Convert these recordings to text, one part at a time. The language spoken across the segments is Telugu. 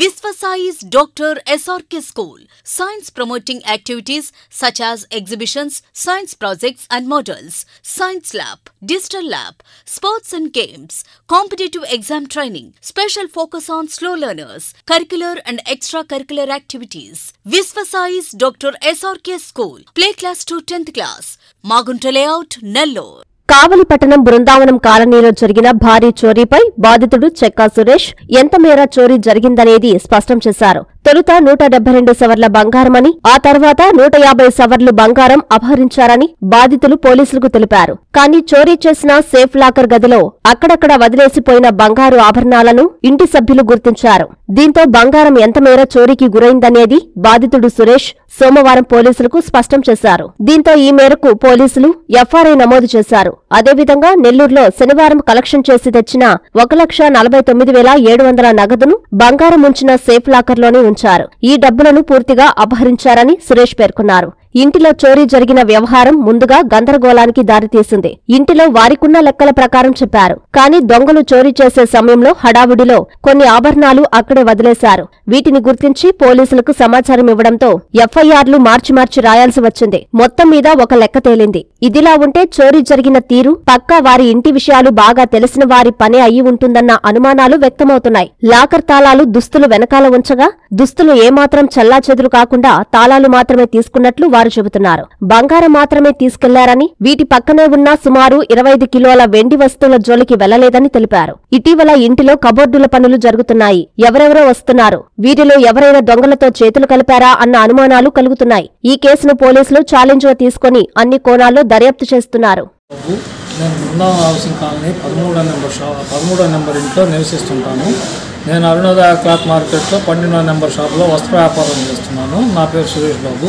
Visvasai's Dr. SRK School. Science promoting activities such as exhibitions, science projects and models, science lab, digital lab, sports and games, competitive exam training, special focus on slow learners, curricular and extracurricular activities. Visvasai's Dr. SRK School. Play class to 10th class. Magunta Layout, Nellore. కావలిపట్టణం Brindavanam కాలనీలో జరిగిన భారీ చోరీపై బాధితుడు చెక్కా సురేష్ ఎంత మేర చోరీ జరిగిందనేది స్పష్టం చేశారు తొలుత నూట డెబ్బై రెండు సవర్ల బంగారమని ఆ తర్వాత నూట యాభై సవర్లు బంగారం అపహరించారని బాధితులు పోలీసులకు తెలిపారు కానీ చోరీ చేసిన సేఫ్ లాకర్ గదిలో అక్కడక్కడ వదిలేసిపోయిన బంగారు ఆభరణాలను ఇంటి సభ్యులు గుర్తించారు దీంతో బంగారం ఎంత మేర చోరీకి గురైందనేది బాధితుడు సురేష్ సోమవారం పోలీసులకు స్పష్టం చేశారు దీంతో ఈ మేరకు పోలీసులు ఎఫ్ఐఆర్ నమోదు చేశారు అదేవిధంగా నెల్లూరులో శనివారం కలెక్షన్ చేసి తెచ్చిన ఒక లక్ష నలభై తొమ్మిది వేల ఏడు వందల నగదును బంగారం ఉంచిన సేఫ్ లాకర్లోనే ఉంచారు ఈ డబ్బులను పూర్తిగా అపహరించారని సురేష్ పేర్కొన్నారు ఇంటిలో చోరీ జరిగిన వ్యవహారం ముందుగా గందరగోళానికి దారితీసింది ఇంటిలో వారికున్న లెక్కల ప్రకారం చెప్పారు కానీ దొంగలు చోరీ చేసే సమయంలో హడావుడిలో కొన్ని ఆభరణాలు అక్కడే వదిలేశారు వీటిని గుర్తించి పోలీసులకు సమాచారం ఇవ్వడంతో ఎఫ్ఐఆర్లు మార్చి మార్చి రాయాల్సి వచ్చింది మొత్తం మీద ఒక లెక్క తేలింది ఇదిలా ఉంటే చోరీ జరిగిన తీరు పక్కా వారి ఇంటి విషయాలు బాగా తెలిసిన వారి పని అయి ఉంటుందన్న అనుమానాలు వ్యక్తమవుతున్నాయి లాకర్ తాళాలు దుస్తులు వెనకాల ఉంచగా దుస్తులు ఏమాత్రం చెల్లాచెదురు కాకుండా తాళాలు మాత్రమే తీసుకున్నట్లు వారు చెబుతున్నారు బంగారం మాత్రమే తీసుకెళ్లారని వీటి పక్కనే ఉన్న సుమారు ఇరవై ఐదు కిలోల వెండి వస్తువుల జోలికి వెళ్లలేదని తెలిపారు ఇటీవల ఇంటిలో కబోర్డుల పనులు జరుగుతున్నాయి ఎవరెవరో వస్తున్నారు వీరిలో ఎవరైనా దొంగలతో చేతులు కలిపారా అన్న అనుమానాలు కలుగుతున్నాయి ఈ కేసును పోలీసులు ఛాలెంజ్ గా తీసుకుని అన్ని కోణాల్లో దర్యాప్తు చేస్తున్నారు బాబు నేను బృందావన హౌసింగ్ కాలనీ పదమూడో నెంబర్ షా పదమూడో నెంబర్ ఇంట్లో నివసిస్తుంటాను నేను అరుణోదయ క్లాత్ మార్కెట్లో పన్నెండో నెంబర్ షాప్లో వస్త్ర వ్యాపారం చేస్తున్నాను నా పేరు సురేష్ బాబు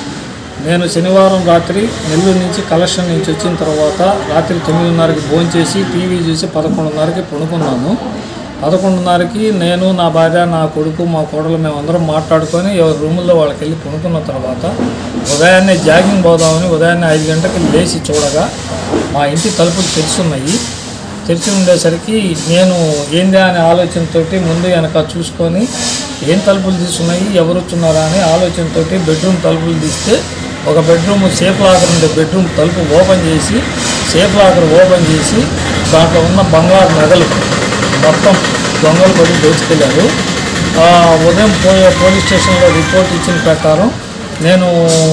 నేను శనివారం రాత్రి నెల్లూరు నుంచి కలెక్షన్ నుంచి వచ్చిన తర్వాత రాత్రి తొమ్మిదిన్నరకి భోజనం చేసి టీవీ చూసి పదకొండున్నరకి పడుకున్నాను పదకొండున్నరకి నేను నా భార్య నా కొడుకు మా కోడలు మేమందరం మాట్లాడుకొని ఎవరి రూముల్లో వాళ్ళకి వెళ్ళి పడుకున్న తర్వాత ఉదయాన్నే జాగింగ్ పోదామని ఉదయాన్నే ఐదు గంటలకు లేచి చూడగా మా ఇంటి తలుపులు తెరుచున్నాయి తెరిచి ఉండేసరికి నేను ఏందా అనే ఆలోచనతోటి ముందు వెనక చూసుకొని ఏం తలుపులు తీసున్నాయి ఎవరు వచ్చున్నారా అని ఆలోచనతోటి బెడ్రూమ్ తలుపులు తీస్తే ఒక బెడ్రూమ్ సేఫ్ లాకర్ ఉండే బెడ్రూమ్ తలుపు ఓపెన్ చేసి సేఫ్ లాకర్ ఓపెన్ చేసి దాంట్లో ఉన్న బంగారు నగలు మొత్తం దొంగలు పడి దోచుకెళ్ళారు ఆ, ఉదయం పోయే పోలీస్ స్టేషన్లో రిపోర్ట్ ఇచ్చిన ప్రకారం నేను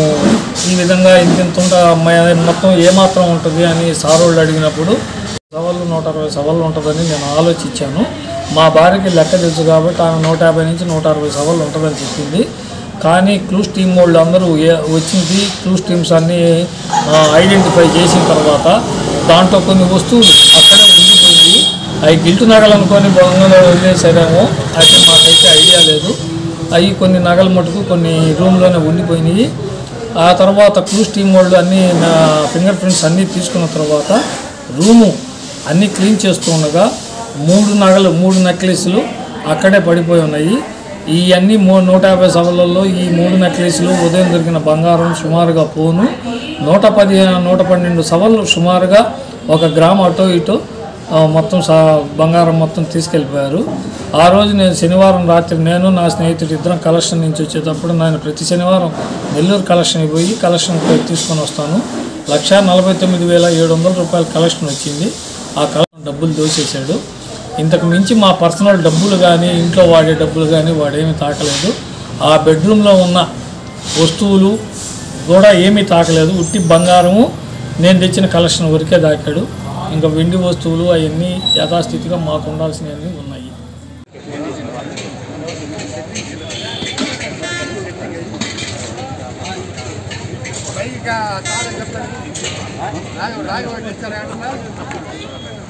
ఈ విధంగా ఇంత అమ్మాయి మొత్తం ఏమాత్రం ఉంటుంది అని సార్ వాళ్ళు అడిగినప్పుడు సవాళ్ళు నూట అరవై సవాళ్ళు ఉంటుందని నేను ఆలోచించాను మా భార్యకి లెక్క తెలుసు కాబట్టి ఆమె నూట యాభై నుంచి నూట అరవై సవాళ్ళు ఉంటుందని చెప్పింది కానీ క్లూస్ టీమ్ వాళ్ళు అందరూ ఏ- వచ్చింది క్లూస్ టీమ్స్ అన్నీ ఐడెంటిఫై చేసిన తర్వాత దాంట్లో కొన్ని వస్తువులు అక్కడే ఉండిపోయి అవి గిల్టు నగలు అనుకొని బొంగలో వదిలేసారేమో అయితే మాకైతే ఐడియా లేదు అవి కొన్ని నగలు మటుకు కొన్ని రూమ్లోనే ఉండిపోయినాయి ఆ తర్వాత క్లూస్ టీమ్ వాళ్ళు అన్నీ నా ఫింగర్ ప్రింట్స్ అన్నీ తీసుకున్న తర్వాత రూము అన్నీ క్లీన్ చేస్తూ ఉండగా మూడు నగలు మూడు నెక్లెస్లు అక్కడే పడిపోయి ఉన్నాయి ఈ అన్ని మూ నూట యాభై సభలలో ఈ మూడు నెక్లెస్లు ఉదయం దొరికిన బంగారం సుమారుగా పోను నూట పది నూట పన్నెండు సవళ్ళు సుమారుగా ఒక గ్రామ్ అటో ఇటో ఆ, మొత్తం సా బంగారం మొత్తం తీసుకెళ్ళిపోయారు ఆ రోజు నేను శనివారం రాత్రి నేను నా స్నేహితుడు ఇద్దరం కలెక్షన్ నుంచి వచ్చేటప్పుడు నేను ప్రతి శనివారం నెల్లూరు కలెక్షన్ పోయి కలెక్షన్ తీసుకొని వస్తాను లక్ష నలభై తొమ్మిది వేల ఏడు వందల రూపాయల కలెక్షన్ వచ్చింది ఆ కలెక్షన్ డబ్బులు దోసేశాడు ఇంతకు మించి మా పర్సనల్ డబ్బులు కానీ ఇంట్లో వాడే డబ్బులు కానీ వాడేమీ తాకలేదు ఆ బెడ్రూమ్లో ఉన్న వస్తువులు కూడా ఏమీ తాకలేదు ఉట్టి బంగారము నేను తెచ్చిన కలెక్షన్ వరకే దాకాడు ఇంకా వెండి వస్తువులు అవన్నీ యథాస్థితిగా మాకు ఉండాల్సినవన్నీ ఉన్నాయి పైగా చాలా చెప్తాను రాగ రాగ ఇస్తారా